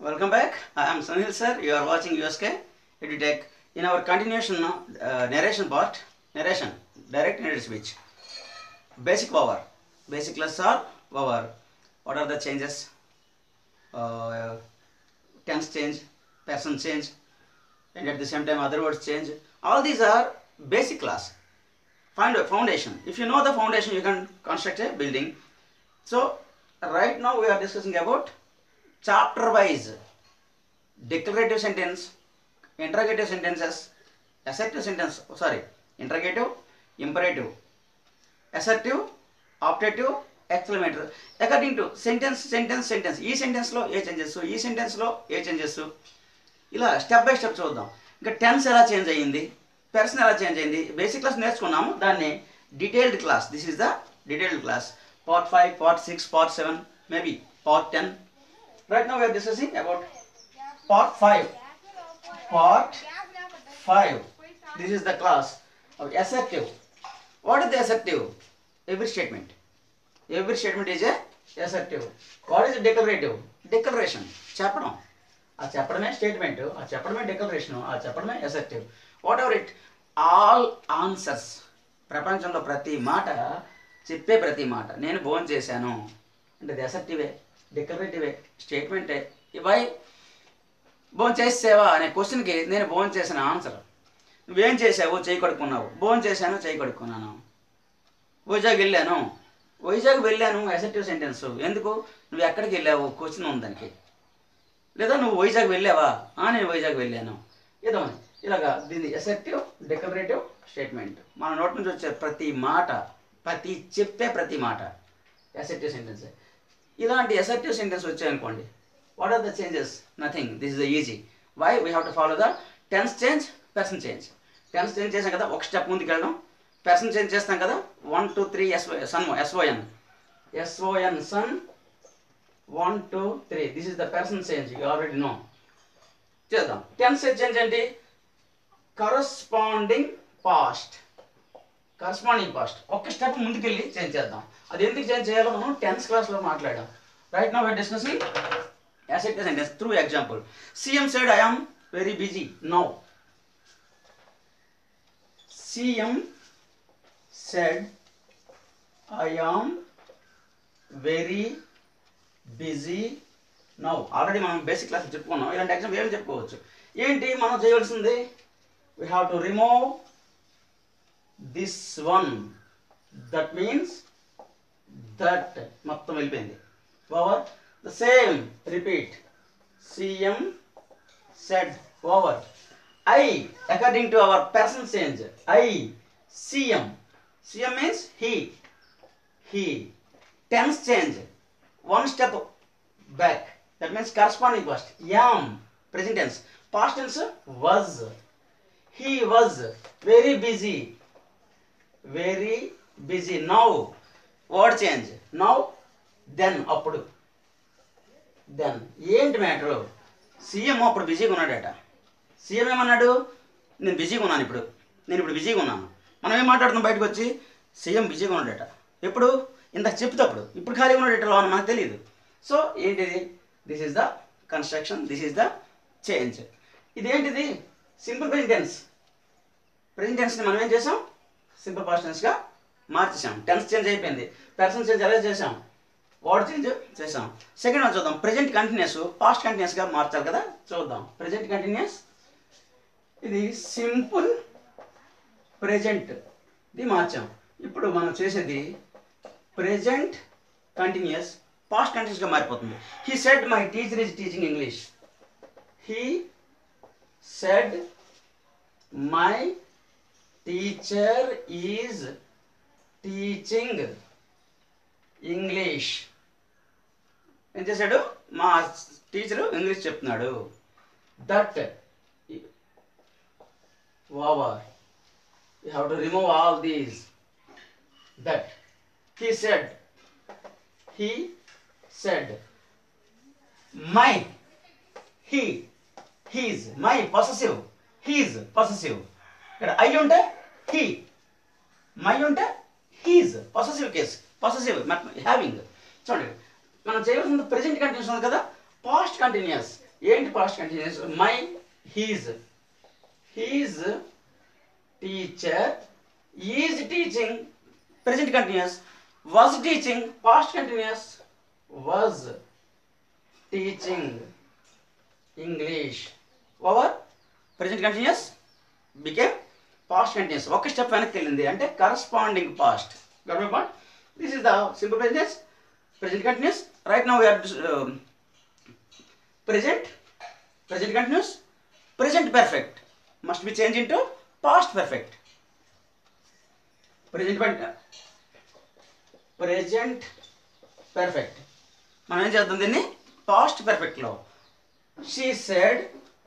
Welcome back. I am Sunil sir. You are watching USK EduTech. In our continuation uh, narration part, narration, direct narrated speech. Basic power. Basic class are power. What are the changes? Uh, tense change, person change, and at the same time other words change. All these are basic class. Find a foundation. If you know the foundation, you can construct a building. So right now we are discussing about chapter wise declarative sentence, interrogative sentences, assertive sentence, oh, sorry, interrogative, imperative, assertive, optative, exclamator. According to sentence, sentence, sentence. ఈ సెంటెన్స్లో ఏ changes ఈ సెంటెన్స్లో ఏ changes ఇలా step by step చూద్దాం ఇంకా tense ఎలా చేంజ్ అయ్యింది పర్సన్ ఎలా చేంజ్ అయింది బేసిక్ క్లాస్ నేర్చుకున్నాము దాన్ని detailed class this is the detailed class part five part six part seven maybe part ten right now we're discussing about part five part five this is the class of assertive what is the assertive every statement every statement is a assertive what is declarative declaration చెప్పడం ఆ చెప్పడమే statement ఆ చెప్పడమే declaration ఆ చెప్పడమే assertive whatever it all answers ప్రపంచంలో ప్రతి మాట చెప్పే ప్రతి మాట నేను భోజనం చేశాను అంటే అది అసెప్టివే డెక్లరేటివే స్టేట్మెంటే ఇవై భోజనం చేసేవా అనే క్వశ్చన్కి నేను భోజనం చేసిన ఆన్సర్ నువ్వేం చేసావు చేయి కడుక్కున్నావు భోజనం చేశాను చేయి కడుక్కున్నాను వైజాగ్ వెళ్ళాను వైజాగ్ వెళ్ళాను అసెప్టివ్ సెంటెన్స్ ఎందుకు నువ్వు ఎక్కడికి వెళ్ళావు క్వశ్చన్ ఉంది దానికి లేదా నువ్వు వైజాగ్ వెళ్ళావా ఆ నేను వైజాగ్ వెళ్ళాను ఏదో అని. ఇలాగా దీన్ని ఎసెప్టివ్ డెకరేటివ్ స్టేట్మెంట్ మన నోటి నుంచి వచ్చే ప్రతి మాట ప్రతి చెప్పే ప్రతి మాట ఎసెప్టివ్ సెంటెన్స్ ఇలాంటి ఎసెప్టివ్ సెంటెన్స్ వచ్చాయనుకోండి what are the changes nothing this is the easy way we have to follow the tense change person change tense change చేసాం కదా ఒక స్టెప్ ముందుకు వెళ్ళడం పర్సన్ చేంజ్ చేస్తాం కదా one two three S O son S O N S O N son one two three this is the person change you already know చేద్దాం tense change ఏంటి corresponding past corresponding past ఒక్క స్టెప్ ముందుకెళ్ళి చేంజ్ చేద్దాం అది ఎందుకు చేంజ్ చేయాలో మనం టెన్త్ క్లాస్లో మాట్లాడాం right now we're discussing asset sentence through example cm said i am very busy now cm said i am very busy now already మనం బేసిక్ క్లాస్ చెప్పుకున్నాం ఇలాంటి ఎగ్జామ్ ఏమి చెప్పుకోవచ్చు ఏంటి మనం చేయవలసింది we have to remove this one that means that మొత్తం వెళ్ళిపోయింది over the same repeat CM said over I according to our person change I CM CM means he he tense change one step back that means corresponding past am present tense past tense was he was very busy very busy now word change now then అప్పుడు then ఏంటి matter CM అప్పుడు బిజీగా ఉన్నాడట CM ఏమన్నాడు నేను బిజీగా ఉన్నాను ఇప్పుడు నేను ఇప్పుడు బిజీగా ఉన్నాను మనం ఏం మాట్లాడుతున్నాం బయటకు వచ్చి సీఎం బిజీగా ఉన్నాడట ఎప్పుడు ఇందాక చెప్తప్పుడు ఇప్పుడు ఖాళీగా ఉన్నాడట లోన మనకు తెలియదు సో ఏంటిది this is the construction this is the change ఇదేంటిది సింపుల్ ప్రెజెంట్ టెన్స్ ప్రెజెంట్ టెన్స్ని మనం ఏం చేసాం సింపుల్ పాస్ట్ టెన్స్గా మార్చేసాం టెన్స్ చేంజ్ అయిపోయింది పర్సన్ చేంజ్ ఎలా చేసాం వర్డ్ చేంజ్ చేసాం సెకండ్ వన్ చూద్దాం ప్రెజెంట్ కంటిన్యూస్ పాస్ట్ కంటిన్యూస్గా మార్చాలి కదా చూద్దాం ప్రెజెంట్ కంటిన్యూస్ ఇది సింపుల్ ప్రెజెంట్ ఇది మార్చాం ఇప్పుడు మనం చేసేది ప్రెజెంట్ కంటిన్యూస్ పాస్ట్ కంటిన్యూస్గా మారిపోతుంది he said my teacher is teaching English he said my teacher is teaching English ఏం చేశాడు మా టీచరు ఇంగ్లీష్ చెప్తున్నాడు that over you have to remove all these that he said he said my he his my possessive his possessive ఇక్కడ I ఉంటే he my ఉంటే his possessive case possessive having చూడండి మనం చేయవలసింది ప్రెజెంట్ కంటిన్యూస్ ఉంది కదా past continuous ఏంటి past continuous my his his teacher is teaching present continuous was teaching past continuous was teaching English over present continuous became past continuous ఒక step వెనక్కి వెళ్ళింది అంటే corresponding past point this is the simple present present continuous right now we're present present continuous present perfect must be changed into past perfect present per- present perfect మనం ఏం చేద్దాం దీన్ని past పర్ఫెక్ట్లో she said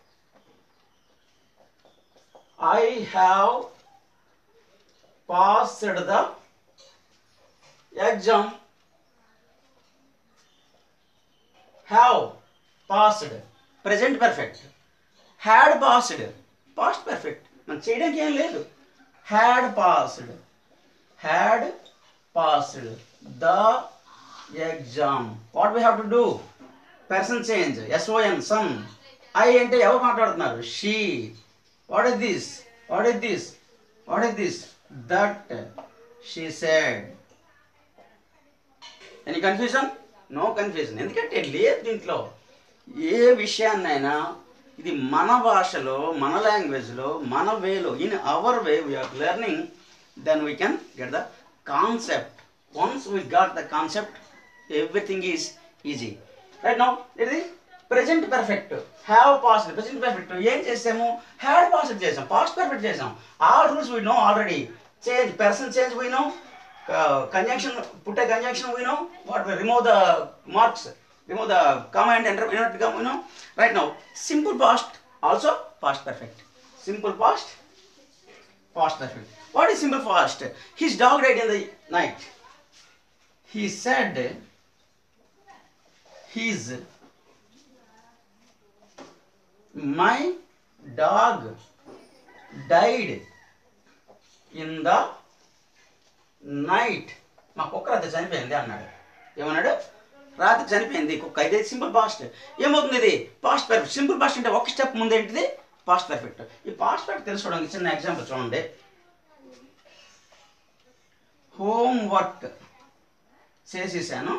I have passed the exam have passed present perfect had passed past perfect మనం చేయడానికి ఏం లేదు had passed had passed the exam what we have to do person change S O N some I అంటే ఎవరు మాట్లాడుతున్నారు she what is this what is this what is this that she said any confusion no confusion ఎందుకంటే లేదు దీంట్లో ఏ విషయాన్నైనా ఇది మన భాషలో మన లాంగ్వేజ్లో మన వేలో in our way we are learning then we can get the concept once we got the concept everything is easy right now ఇది present perfect have passed present perfect ఏం చేసాము హ్యాడ్ పాస్డ్ చేసాం పాస్ట్ పర్ఫెక్ట్ చేసాం all rules we know already change person change we know conjunction put a conjunction we know what we remove the marks remove the comma and enter inverted comma we know right now simple past also past perfect simple past past perfect what is simple past his dog died in the night he said his my dog died in the night మా కుక్క రాత్రి చనిపోయింది అన్నాడు ఏమన్నాడు రాత్రి చనిపోయింది కుక్క ఇది సింపుల్ పాస్ట్ ఏమవుతుంది ఇది పాస్ట్ పర్ఫెక్ట్ సింపుల్ పాస్ట్ అంటే ఒక స్టెప్ ముందు ఏంటిది పాస్ట్ పర్ఫెక్ట్ ఈ పాస్ట్ పర్ఫెక్ట్ తెలుసుకోవడానికి చిన్న ఎగ్జాంపుల్ చూడండి హోమ్ వర్క్ చేసేసాను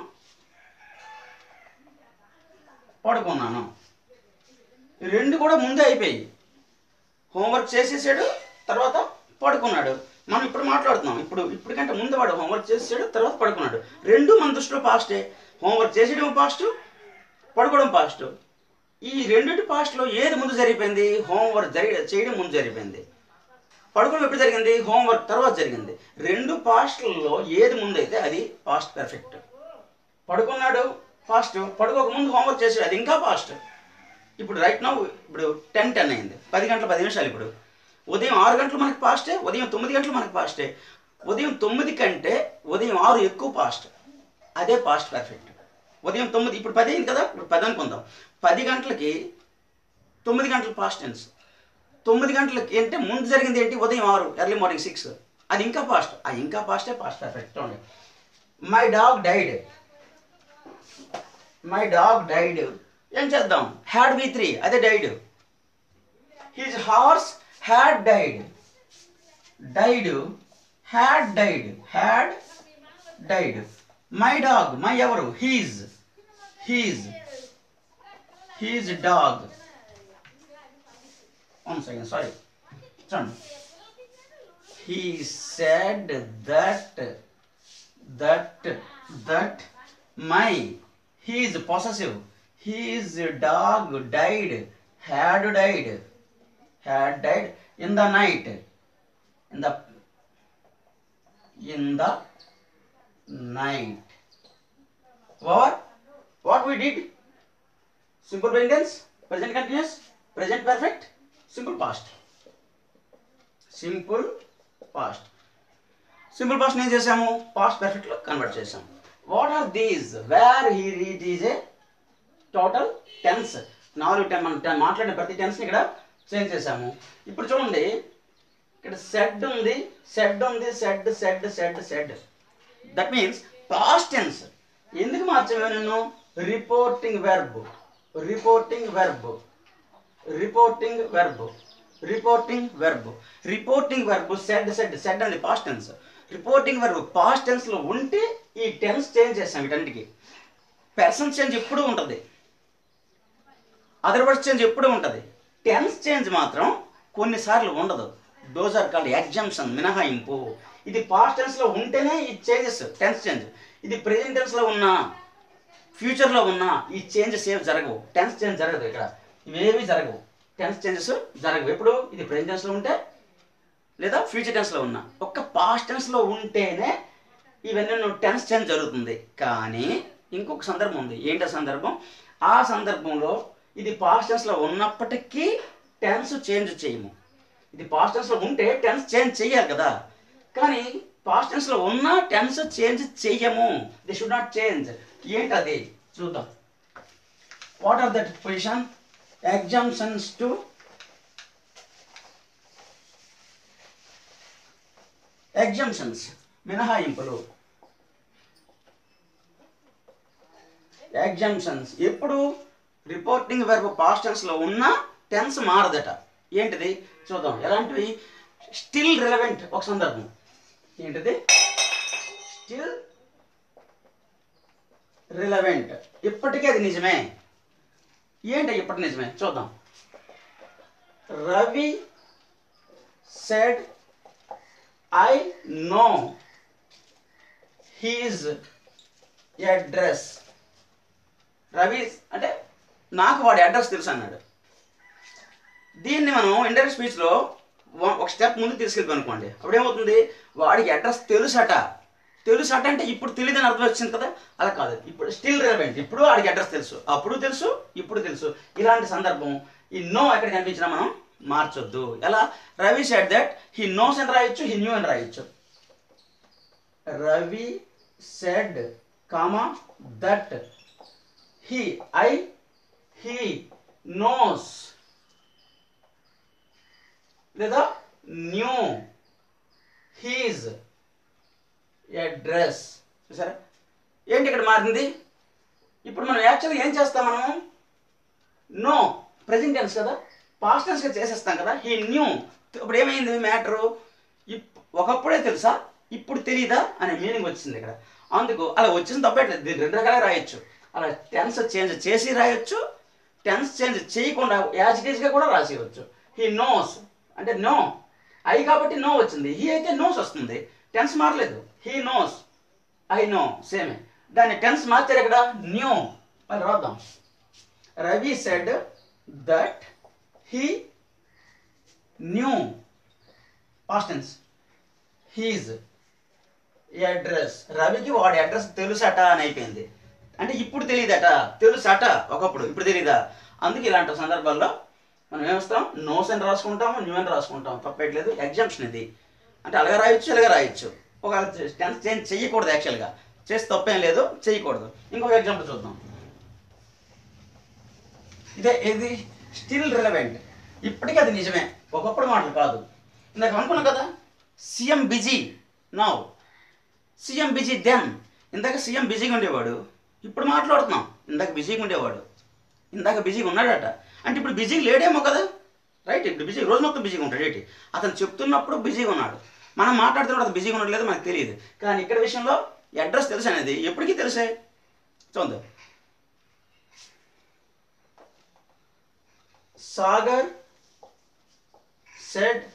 పడుకున్నాను ఈ రెండు కూడా ముందే అయిపోయి హోంవర్క్ చేసేసాడు తర్వాత పడుకున్నాడు మనం ఇప్పుడు మాట్లాడుతున్నాం ఇప్పుడు ఇప్పటికంటే ముందు వాడు హోంవర్క్ చేసాడు తర్వాత పడుకున్నాడు రెండు మన దృష్టిలో పాస్టే హోంవర్క్ చేసేయడం పాస్ట్ పడుకోవడం పాస్ట్ ఈ రెండింటి పాస్ట్లో ఏది ముందు జరిగిపోయింది హోంవర్క్ జరిగి చేయడం ముందు జరిగిపోయింది పడుకోవడం ఎప్పుడు జరిగింది హోంవర్క్ తర్వాత జరిగింది రెండు పాస్ట్లలో ఏది ముందు అయితే అది పాస్ట్ పర్ఫెక్ట్ పడుకున్నాడు ఫాస్ట్ పడుకోక ముందు హోంవర్క్ చేసాడు అది ఇంకా ఫాస్ట్ ఇప్పుడు రైట్ నౌ ఇప్పుడు టెన్ టెన్ అయింది పది గంటల పది నిమిషాలు ఇప్పుడు ఉదయం ఆరు గంటలు మనకి పాస్టే ఉదయం తొమ్మిది గంటలు మనకి పాస్టే ఉదయం తొమ్మిది కంటే ఉదయం ఆరు ఎక్కువ పాస్ట్ అదే పాస్ట్ పర్ఫెక్ట్ ఉదయం తొమ్మిది ఇప్పుడు పది అయింది కదా ఇప్పుడు పది అనుకుందాం పది గంటలకి తొమ్మిది గంటల పాస్ట్ టెన్స్ తొమ్మిది గంటలకి అంటే ముందు జరిగింది ఏంటి ఉదయం ఆరు ఎర్లీ మార్నింగ్ సిక్స్ అది ఇంకా పాస్ట్ ఆ ఇంకా పాస్టే పాస్ట్ పర్ఫెక్ట్ చూడండి my dog died my dog died ఏం చేద్దాం హ్యాడ్ వి త్రీ అదే died his horse had died died had died had died my dog my ఎవరు his his his dog one second sorry చూడండి he said that that that my he is possessive his dog died had died had died in the night in the in the night or what we did simple present tense present continuous present perfect simple past simple past simple past ఏం చేసాము past పర్ఫెక్ట్లో convert చేసాము what are these where he read is a total tense నాలుగు ten మనం ten మాట్లాడిన ప్రతి టెన్స్ని ఇక్కడ change చేసాము ఇప్పుడు చూడండి ఇక్కడ సెడ్ ఉంది సెడ్ ఉంది said said said said that means past tense ఎందుకు మార్చాము నేను reporting verb reporting verb reporting verb reporting verb reporting verb said said said అండి past tense reporting verb past టెన్స్లో ఉంటే ఈ టెన్స్ చేంజ్ చేస్తాం వీటన్నిటికి పర్సన్ చేంజ్ ఎప్పుడూ ఉంటుంది అదర్ వర్డ్స్ చేంజ్ ఎప్పుడూ ఉంటుంది టెన్స్ చేంజ్ మాత్రం కొన్నిసార్లు ఉండదు దోస్ ఆర్ కాల్డ్ ఎగ్జామ్షన్ మినహాయింపు ఇది పాస్ట్ టెన్స్లో ఉంటేనే ఈ చేంజెస్ టెన్స్ చేంజ్ ఇది ప్రెజెంట్ టెన్స్లో ఉన్న ఫ్యూచర్లో ఉన్న ఈ చేంజెస్ ఏమి జరగవు టెన్స్ చేంజ్ జరగదు ఇక్కడ ఇవేవి జరగవు టెన్స్ చేంజెస్ జరగవు ఎప్పుడు ఇది ప్రెజెంట్ టెన్స్లో ఉంటే లేదా ఫ్యూచర్ టెన్స్లో ఉన్న ఒక్క పాస్ట్ టెన్స్లో ఉంటేనే ఇవన్నీ టెన్స్ చేంజ్ జరుగుతుంది కానీ ఇంకొక సందర్భం ఉంది ఏంటి ఆ సందర్భం ఆ సందర్భంలో ఇది పాస్ట్ టెన్స్లో ఉన్నప్పటికీ టెన్స్ చేంజ్ చేయము ఇది పాస్ట్ టెన్స్లో ఉంటే టెన్స్ చేంజ్ చేయాలి కదా కానీ పాస్ట్ టెన్స్లో ఉన్న టెన్స్ చేంజ్ చెయ్యము ది షుడ్ నాట్ చేంజ్ ఏంటి అది చూద్దాం what are that position exemptions to exemptions మినహాయింపులు ఎగ్జామ్షన్స్ ఎప్పుడు రిపోర్టింగ్ వెర్బ్ పాస్ట్ టెన్స్లో ఉన్న టెన్స్ మారదట ఏంటిది చూద్దాం ఎలాంటివి స్టిల్ రిలవెంట్ ఒక సందర్భం ఏంటిది స్టిల్ రిలవెంట్ ఇప్పటికీ అది నిజమే ఏంటి ఇప్పటి నిజమే చూద్దాం Ravi said I know his address Ravi అంటే నాకు వాడి అడ్రస్ తెలుసు అన్నాడు దీన్ని మనం ఇండైరెక్ట్ స్పీచ్లో ఒక స్టెప్ ముందు తీసుకెళ్ళి అనుకోండి అప్పుడు ఏమవుతుంది వాడికి అడ్రస్ తెలుసట తెలుసట అంటే ఇప్పుడు తెలియదని అర్థం వచ్చింది కదా అలా కాదు ఇప్పుడు స్టిల్ రిలవెంట్ ఇప్పుడు వాడికి అడ్రస్ తెలుసు అప్పుడు తెలుసు ఇప్పుడు తెలుసు ఇలాంటి సందర్భం ఈ నో ఎక్కడ కనిపించినా మనం మార్చొద్దు ఎలా Ravi said that he knows అని రాయొచ్చు హీ న్యూ అని రాయొచ్చు Ravi said comma that he I he knows లేదా న్యూ హీజ్ అడ్రస్ చూసారా ఏంటి ఇక్కడ మారింది ఇప్పుడు మనం యాక్చువల్గా ఏం చేస్తాం మనం నో ప్రజెంట్ టెన్స్ కదా పాస్ట్ టెన్స్గా చేసేస్తాం కదా హీ న్యూ ఇప్పుడు ఏమైంది మ్యాటరు ఒకప్పుడే తెలుసా ఇప్పుడు తెలియదా అనే మీనింగ్ వచ్చింది ఇక్కడ అందుకు అలా వచ్చింది తప్పట్లేదు దీన్ని రెండు రకాలుగా రాయొచ్చు అలా టెన్స్ చేంజ్ చేసి రాయొచ్చు టెన్స్ చేంజ్ చేయకుండా యాజ్ ఇట్ ఈస్గా కూడా రాసేయవచ్చు హీ నోస్ అంటే నో ఐ కాబట్టి నో వచ్చింది హీ అయితే నోస్ వస్తుంది టెన్స్ మారలేదు హీ నోస్ ఐ నో సేమే దాన్ని టెన్స్ మార్చారు ఇక్కడ న్యూ మళ్ళీ రాద్దాం Ravi said that he knew past tense his address రవికి వాడి అడ్రస్ తెలుసట అని అయిపోయింది అంటే ఇప్పుడు తెలియదట తెలుసట ఒకప్పుడు ఇప్పుడు తెలియదా అందుకే ఇలాంటి సందర్భాల్లో మనం ఏమిస్తాం నోస్ అని రాసుకుంటాము న్యూ అని రాసుకుంటాం తప్పేట్లేదు ఎగ్జామ్షన్ ఇది అంటే అలాగే రాయొచ్చు ఇలాగే రాయొచ్చు ఒక టెన్స్ చేంజ్ చేయకూడదు యాక్చువల్గా చేసి తప్పేం లేదు చేయకూడదు ఇంకొక ఎగ్జాంపుల్ చూద్దాం ఇదే ఇది స్టిల్ రిలవెంట్ ఇప్పటికీ అది నిజమే ఒకప్పుడు మాటలు కాదు ఇందాక అనుకున్నాం కదా CM busy now CM busy then ఇందాక సీఎం బిజీగా ఉండేవాడు ఇప్పుడు మాట్లాడుతున్నాం ఇందాక బిజీగా ఉండేవాడు ఇందాక బిజీగా ఉన్నాడట అంటే ఇప్పుడు బిజీగా లేడేమో కదా రైట్ ఇప్పుడు బిజీ రోజు మొత్తం బిజీగా ఉంటాడు ఏంటి అతను చెప్తున్నప్పుడు బిజీగా ఉన్నాడు మనం మాట్లాడుతున్నప్పుడు అతను బిజీగా ఉండలేదు మనకు తెలియదు కానీ ఇక్కడ విషయంలో అడ్రస్ తెలుసు అనేది ఎప్పటికీ తెలిసే చూద్దాం Sagar said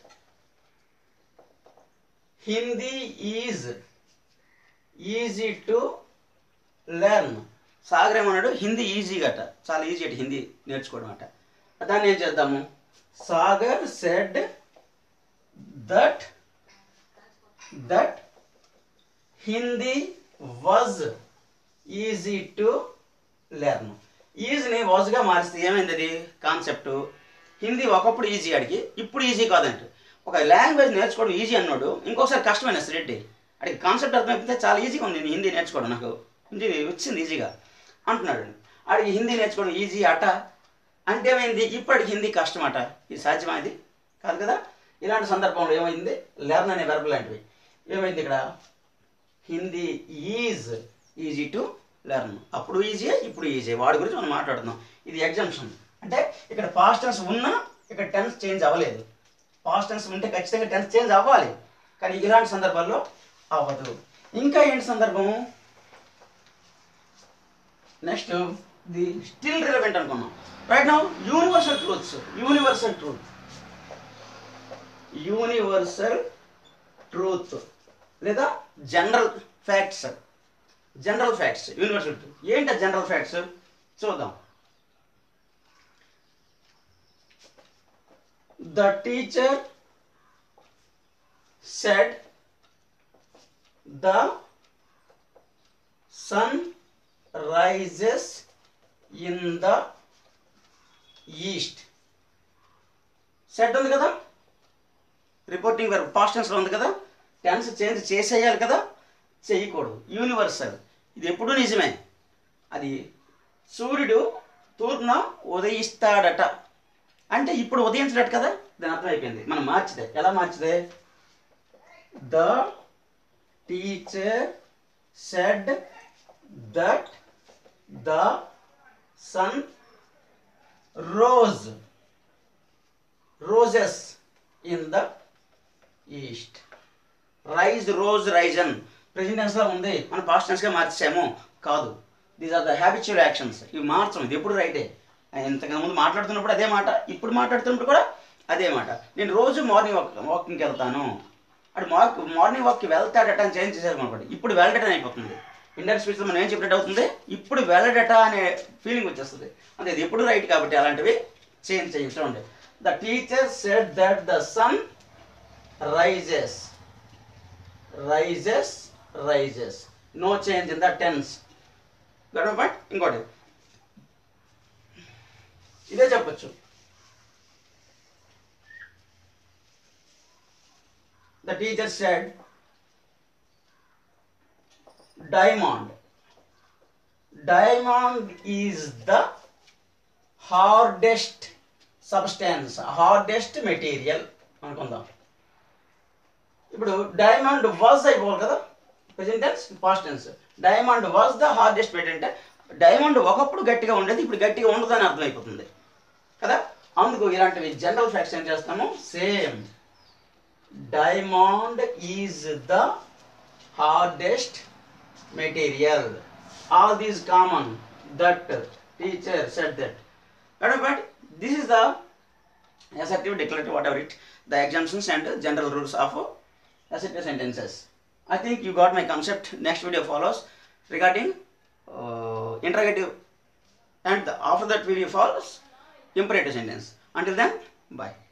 Hindi is easy to learn Sagar ఏమన్నాడు హిందీ ఈజీ అట చాలా ఈజీ అట హిందీ నేర్చుకోవడం అట దాన్ని ఏం చేద్దాము Sagar said that that Hindi was easy to learn ఈజీని వాజ్గా మారిస్తే ఏమైంది అది కాన్సెప్ట్ హిందీ ఒకప్పుడు ఈజీ అడిగి ఇప్పుడు ఈజీ కాదంట ఒక లాంగ్వేజ్ నేర్చుకోవడం ఈజీ అన్నాడు ఇంకొకసారి కష్టమైన రెడ్డి అడిగి కాన్సెప్ట్ అర్థమైపోతే చాలా ఈజీగా ఉంది నేను హిందీ నేర్చుకోవడం నాకు హిందీ వచ్చింది ఈజీగా అంటున్నాడు అడిగి హిందీ నేర్చుకోవడం ఈజీ అట అంటే ఏమైంది ఇప్పటికి హిందీ కష్టం అట ఇది సాధ్యమా ఇది కాదు కదా ఇలాంటి సందర్భంలో ఏమైంది లెర్న్ అనే వెర్బ్ లాంటివి ఏమైంది ఇక్కడ Hindi is easy to learn అప్పుడు ఈజీ ఇప్పుడు ఈజీ వాడి గురించి మనం మాట్లాడుతున్నాం ఇది ఎగ్జామ్షన్ అంటే ఇక్కడ పాస్ట్ టెన్స్ ఉన్నా ఇక్కడ టెన్స్ చేంజ్ అవ్వలేదు పాస్ట్ టెన్స్ ఉంటే ఖచ్చితంగా టెన్స్ చేంజ్ అవ్వాలి కానీ ఇలాంటి సందర్భాల్లో అవ్వదు ఇంకా ఏంటి సందర్భం నెక్స్ట్ ది స్టిల్ రిలవెంట్ అనుకున్నాం right now universal truths universal truth universal truth లేదా general facts general facts universal truth ఏంటి జనరల్ ఫ్యాక్ట్స్ చూద్దాం the teacher said the sun rises in the east set ఉంది కదా రిపోర్టింగ్ వర్క్ పాస్ట్ టెన్స్లో ఉంది కదా tense change చేసేయాలి కదా చేయకూడదు యూనివర్సల్ ఇది ఎప్పుడూ నిజమే అది సూర్యుడు తూర్పున ఉదయిస్తాడట అంటే ఇప్పుడు ఉదయించడట కదా దాని అర్థం అయిపోయింది మనం మార్చిదే ఎలా మార్చిదే the teacher said that the sun rose roses in the east rise rose risen present టెన్స్లో ఉంది మనం పాస్ట్ టెన్స్గా మార్చాము కాదు these are the habitual actions ఇవి మార్చం ఇది ఎప్పుడు రైటే ఇంతకు ముందు మాట్లాడుతున్నప్పుడు అదే మాట ఇప్పుడు మాట్లాడుతున్నప్పుడు కూడా అదే మాట నేను రోజు మార్నింగ్ వాక్ వాకింగ్కి వెళ్తాను అటు మార్క్ మార్నింగ్ వాక్కి వెళ్తాడట అని చేంజ్ చేశారు అనుకోండి ఇప్పుడు వెళ్ళడటం అయిపోతుంది ఇండైరెక్ట్ స్పీచ్లో మనం ఏం చెప్పినట్టు అవుతుంది ఇప్పుడు వెళ్ళడట అనే ఫీలింగ్ వచ్చేస్తుంది అంటే ఇది ఎప్పుడు రైట్ కాబట్టి అలాంటివి చేంజ్ చేయండి చూడండి the teacher said that the sun rises rises rises no change in the tense గడవ పాయింట్ ఇంకోటి ఇదే చెప్పొచ్చు the teacher said diamond diamond is the hardest substance hardest material అనుకుందాం ఇప్పుడు డైమండ్ వాజ్ అయిపోవాలి కదా present tense past tense diamond was the hardest material అంటే diamond ఒకప్పుడు గట్టిగా ఉండేది ఇప్పుడు గట్టిగా ఉండదు అని అర్థమైపోతుంది కదా అందుకు ఇలాంటివి జనరల్ ఫ్యాక్ట్స్ ఏం చేస్తాము same diamond is the hardest material. All these common. That teacher said that. But, but this is the assertive, declarative, whatever it, the exemptions and general rules of assertive sentences. I think you got my concept. Next video follows regarding uh, interrogative, and the, after that video follows imperative sentence. Until then, bye.